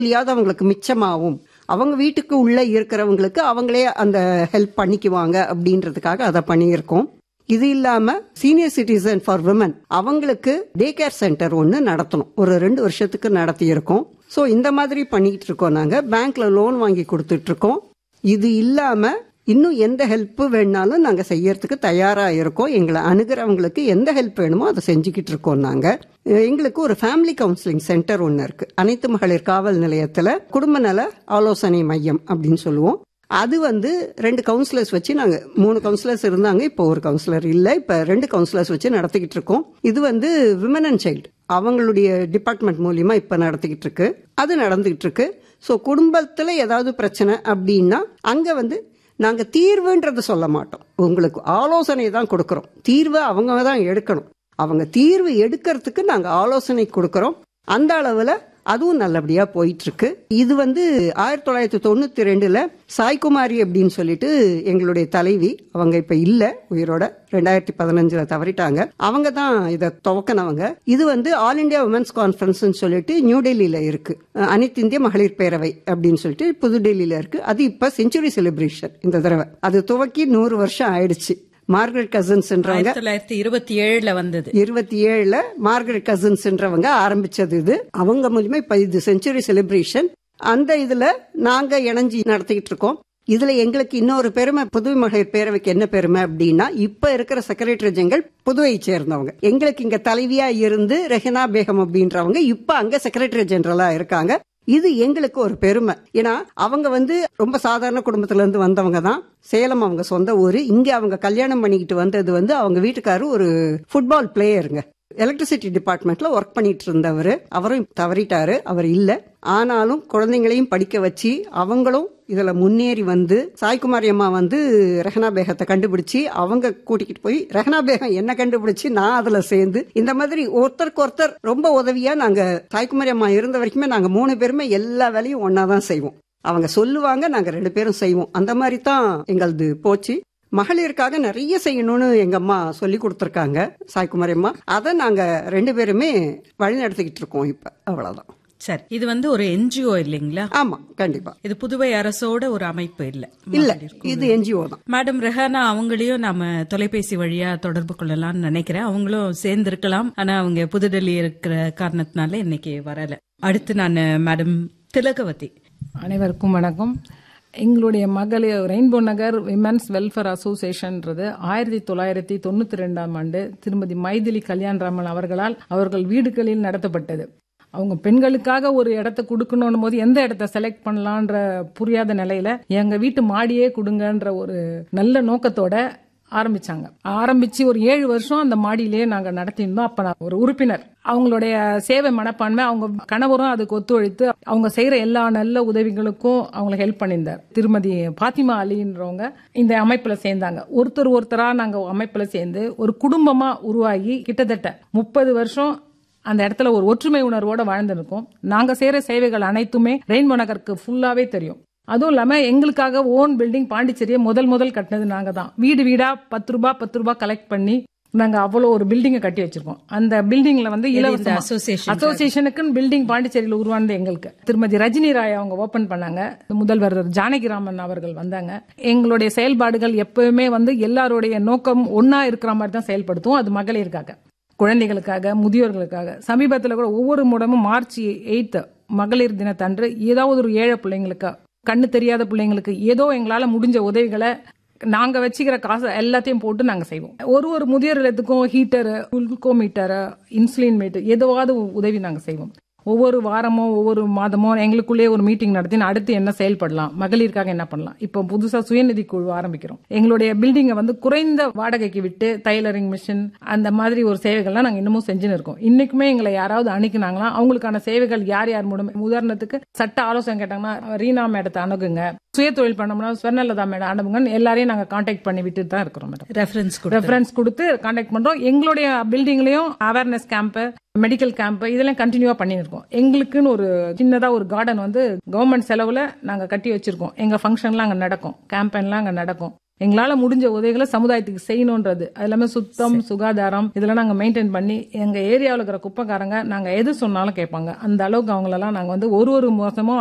இல்லையாவது அவங்களுக்கு மிச்சமாகும் அவங்க வீட்டுக்கு உள்ள இருக்கிறவங்களுக்கு அவங்களே அந்த ஹெல்ப் பண்ணிக்குவாங்க அப்படின்றதுக்காக அதை பண்ணியிருக்கோம் இது இல்லாம சீனியர் சிட்டிசன் ஃபார் விமன் அவங்களுக்கு டே கேர் சென்டர் ஒன்று நடத்தணும் ஒரு ரெண்டு வருஷத்துக்கு நடத்தி இருக்கோம் ஸோ இந்த மாதிரி பண்ணிட்டு இருக்கோம் நாங்க பேங்க்ல லோன் வாங்கி கொடுத்துட்டு இருக்கோம் இது இல்லாம இன்னும் எந்த ஹெல்ப் வேணாலும் நாங்க செய்யறதுக்கு தயாரா இருக்கோம் எங்களை அணுகிறவங்களுக்கு எந்த ஹெல்ப் வேணுமோ அதை செஞ்சுக்கிட்டு இருக்கோம் நாங்க எங்களுக்கு ஒரு ஃபேமிலி கவுன்சிலிங் சென்டர் ஒன்று இருக்கு அனைத்து மகளிர் காவல் நிலையத்துல குடும்ப நல ஆலோசனை மையம் அப்படின்னு சொல்லுவோம் அது வந்து ரெண்டு கவுன்சிலர்ஸ் வச்சு நாங்க மூணு கவுன்சிலர்ஸ் இருந்தாங்க இப்போ ஒரு கவுன்சிலர் இல்ல இப்ப ரெண்டு கவுன்சிலர்ஸ் வச்சு நடத்திக்கிட்டு இருக்கோம் இது வந்து விமன் அண்ட் சைல்டு அவங்களுடைய டிபார்ட்மெண்ட் மூலியமா இப்ப நடத்திக்கிட்டு இருக்கு அது நடந்துகிட்டு இருக்கு ஸோ குடும்பத்துல ஏதாவது பிரச்சனை அப்படின்னா அங்க வந்து நாங்க தீர்வுன்றதை சொல்ல மாட்டோம் உங்களுக்கு ஆலோசனை தான் கொடுக்கறோம் தீர்வை அவங்க தான் எடுக்கணும் அவங்க தீர்வு எடுக்கிறதுக்கு நாங்க ஆலோசனை கொடுக்கறோம் அந்த அளவுல அதுவும் நல்லபடியா போயிட்டு இருக்கு இது வந்து ஆயிரத்தி தொள்ளாயிரத்தி தொண்ணூத்தி ரெண்டுல சாய்குமாரி அப்படின்னு சொல்லிட்டு எங்களுடைய தலைவி அவங்க இப்ப இல்ல உயிரோட ரெண்டாயிரத்தி பதினஞ்சுல தவறிட்டாங்க அவங்க தான் இதை துவக்கினவங்க இது வந்து ஆல் இண்டியா உமன்ஸ் கான்ஃபரன்ஸ் சொல்லிட்டு நியூ டெல்லியில இருக்கு அனைத்து இந்திய மகளிர் பேரவை அப்படின்னு சொல்லிட்டு புதுடெல்லியில இருக்கு அது இப்ப செஞ்சுரி செலிப்ரேஷன் இந்த தடவை அது துவக்கி நூறு வருஷம் ஆயிடுச்சு மார்கரெட் கசன்ஸ்ன்றவங்க ஆயிரத்தி தொள்ளாயிரத்தி இருபத்தி ஏழுல வந்தது இருபத்தி ஏழுல மார்கரெட் கசின்ஸ்ன்றவங்க ஆரம்பிச்சது இது அவங்க மூலியமா இப்ப இது செஞ்சுரி செலிப்ரேஷன் அந்த இதுல நாங்க இணைஞ்சு நடத்திக்கிட்டு இருக்கோம் இதுல எங்களுக்கு இன்னொரு பெருமை புதுவை மகளிர் பேரவைக்கு என்ன பெருமை அப்படின்னா இப்ப இருக்கிற செக்ரட்டரி ஜெனரல் புதுவையை சேர்ந்தவங்க எங்களுக்கு இங்க தலைவியா இருந்து ரெஹனா பேகம் அப்படின்றவங்க இப்ப அங்க செக்ரட்டரி ஜெனரலா இருக்காங்க இது எங்களுக்கு ஒரு பெருமை ஏன்னா அவங்க வந்து ரொம்ப சாதாரண குடும்பத்துல இருந்து வந்தவங்க தான் சேலம் அவங்க சொந்த ஊரு இங்க அவங்க கல்யாணம் பண்ணிக்கிட்டு வந்தது வந்து அவங்க வீட்டுக்காரு ஒரு ஃபுட்பால் பிளேயருங்க எலக்ட்ரிசிட்டி டிபார்ட்மெண்ட்ல ஒர்க் பண்ணிட்டு இருந்தவர் அவரும் தவறிட்டாரு அவர் இல்ல ஆனாலும் குழந்தைங்களையும் படிக்க வச்சு அவங்களும் இதுல முன்னேறி வந்து சாய்குமாரி அம்மா வந்து ரெஹனா பேகத்தை கண்டுபிடிச்சு அவங்க கூட்டிக்கிட்டு போய் ரெஹனா பேகம் என்ன கண்டுபிடிச்சு நான் அதுல சேர்ந்து இந்த மாதிரி ஒருத்தருக்கு ஒருத்தர் ரொம்ப உதவியா நாங்க சாய்குமாரி அம்மா இருந்த வரைக்குமே நாங்க மூணு பேருமே எல்லா வேலையும் ஒன்னாதான் செய்வோம் அவங்க சொல்லுவாங்க நாங்க ரெண்டு பேரும் செய்வோம் அந்த மாதிரி தான் எங்களது போச்சு மகளிருக்காக நிறைய செய்யணும்னு எங்க அம்மா சொல்லி கொடுத்துருக்காங்க சாய்குமாரி அம்மா அதை நாங்க ரெண்டு பேருமே வழி நடத்திக்கிட்டு இருக்கோம் இப்ப அவ்வளவுதான் சரி இது வந்து ஒரு என்ஜிஓ இல்லைங்களா ஆமா கண்டிப்பா இது புதுவை அரசோட ஒரு அமைப்பு இல்ல இல்ல இது என்ஜிஓ தான் மேடம் ரெஹானா அவங்களையும் நாம தொலைபேசி வழியா தொடர்பு கொள்ளலாம்னு நினைக்கிறேன் அவங்களும் சேர்ந்திருக்கலாம் ஆனா அவங்க புதுடெல்லி இருக்கிற காரணத்தினால இன்னைக்கு வரல அடுத்து நான் மேடம் திலகவதி அனைவருக்கும் வணக்கம் எங்களுடைய மகளிர் ரெயின்போ நகர் விமென்ஸ் வெல்ஃபேர் அசோசியேஷன்ன்றது ஆயிரத்தி தொள்ளாயிரத்தி தொண்ணூத்தி ரெண்டாம் ஆண்டு திருமதி மைதிலி கல்யாண்ராமன் அவர்களால் அவர்கள் வீடுகளில் நடத்தப்பட்டது அவங்க பெண்களுக்காக ஒரு இடத்த கொடுக்கணும் போது எந்த இடத்த செலக்ட் பண்ணலான்ற புரியாத நிலையில எங்க வீட்டு மாடியே கொடுங்கன்ற ஒரு நல்ல நோக்கத்தோட ஆரம்பிச்சாங்க ஆரம்பிச்சு ஒரு ஏழு வருஷம் அந்த மாடியிலேயே நாங்க நடத்தியிருந்தோம் அப்ப நான் ஒரு உறுப்பினர் அவங்களுடைய சேவை மனப்பான்மை அவங்க கணவரும் அதுக்கு ஒத்துழைத்து அவங்க செய்யற எல்லா நல்ல உதவிகளுக்கும் அவங்களுக்கு ஹெல்ப் பண்ணியிருந்தார் திருமதி பாத்திமா அலின்றவங்க இந்த அமைப்புல சேர்ந்தாங்க ஒருத்தர் ஒருத்தரா நாங்க அமைப்புல சேர்ந்து ஒரு குடும்பமா உருவாகி கிட்டத்தட்ட முப்பது வருஷம் அந்த இடத்துல ஒரு ஒற்றுமை உணர்வோட வாழ்ந்துருக்கோம் நாங்க செய்யற சேவைகள் அனைத்துமே ரெயின்போ நகருக்கு ஃபுல்லாவே தெரியும் அதுவும் இல்லாம எங்களுக்காக ஓன் பில்டிங் பாண்டிச்சேரியை முதல் முதல் கட்டினது நாங்க தான் வீடு வீடா பத்து ரூபாய் பத்து ரூபாய் கலெக்ட் பண்ணி நாங்க அவ்வளவு ஒரு பில்டிங்கை கட்டி வச்சிருக்கோம் அந்த பில்டிங்ல வந்து இலவச association அசோசியேஷனுக்குன்னு பில்டிங் பாண்டிச்சேரியில் உருவானது எங்களுக்கு திருமதி ரஜினி ராய் அவங்க ஓபன் பண்ணாங்க முதல்வர் ஜானகிராமன் அவர்கள் வந்தாங்க எங்களுடைய செயல்பாடுகள் எப்பவுமே வந்து எல்லாருடைய நோக்கம் ஒன்னா இருக்கிற மாதிரி தான் செயல்படுத்தும் அது மகளிருக்காக குழந்தைகளுக்காக முதியோர்களுக்காக சமீபத்தில் கூட ஒவ்வொரு முடமும் மார்ச் எயித் மகளிர் தினத்தன்று ஏதாவது ஒரு ஏழை பிள்ளைங்களுக்கு கண்ணு தெரியாத பிள்ளைங்களுக்கு ஏதோ எங்களால முடிஞ்ச உதவிகளை நாங்க வச்சுக்கிற காசு எல்லாத்தையும் போட்டு நாங்க செய்வோம் ஒரு ஒரு முதியோர் இல்லத்துக்கும் ஹீட்டரு குளுக்கோமீட்டரு இன்சுலின் மீட்டர் ஏதாவது உதவி நாங்க செய்வோம் ஒவ்வொரு வாரமோ ஒவ்வொரு மாதமோ எங்களுக்குள்ளே ஒரு மீட்டிங் நடத்தி அடுத்து என்ன செயல்படலாம் மகளிருக்காக என்ன பண்ணலாம் இப்போ புதுசா சுயநிதி குழு ஆரம்பிக்கிறோம் எங்களுடைய பில்டிங்கை வந்து குறைந்த வாடகைக்கு விட்டு டைலரிங் மிஷின் அந்த மாதிரி ஒரு சேவைகள்லாம் நாங்க இன்னமும் செஞ்சுன்னு இருக்கோம் இன்னைக்குமே எங்களை யாராவது அணுக்கினாங்களா அவங்களுக்கான சேவைகள் யார் யார் மூலம் உதாரணத்துக்கு சட்ட ஆலோசனை கேட்டாங்கன்னா ரீனா மேடத்தை அணுகுங்க சுய தொழில் பண்ணோம்னா ஸ்வர்ணலதா மேடம் அணுகுங்கன்னு எல்லாரையும் நாங்க கான்டாக்ட் பண்ணி விட்டு தான் இருக்கிறோம் மேடம் ரெஃபரன்ஸ் ரெஃபரன்ஸ் கொடுத்து கான்டாக்ட் பண்றோம் எங்களுடைய பில்டிங்லயும் அவேர்னஸ் கேம்ப் மெடிக்கல் கேம்ப் இதெல்லாம் கண்டினியூவா பண்ணிட்டு இருக்கோம் எங்களுக்குன்னு ஒரு சின்னதா ஒரு கார்டன் வந்து கவர்மெண்ட் செலவுல நாங்க கட்டி வச்சிருக்கோம் எங்க ஃபங்க்ஷன்லாம் அங்க நடக்கும் கேம்பெயின்லாம் அங்க நடக்கும் எங்களால முடிஞ்ச உதவிகளை சமுதாயத்துக்கு செய்யணும்ன்றது அது எல்லாமே சுத்தம் சுகாதாரம் இதெல்லாம் நாங்க மெயின்டைன் பண்ணி எங்க ஏரியாவில் இருக்கிற குப்பைக்காரங்க நாங்க எது சொன்னாலும் கேட்பாங்க அந்த அளவுக்கு அவங்களெல்லாம் நாங்க வந்து ஒரு ஒரு மாசமும்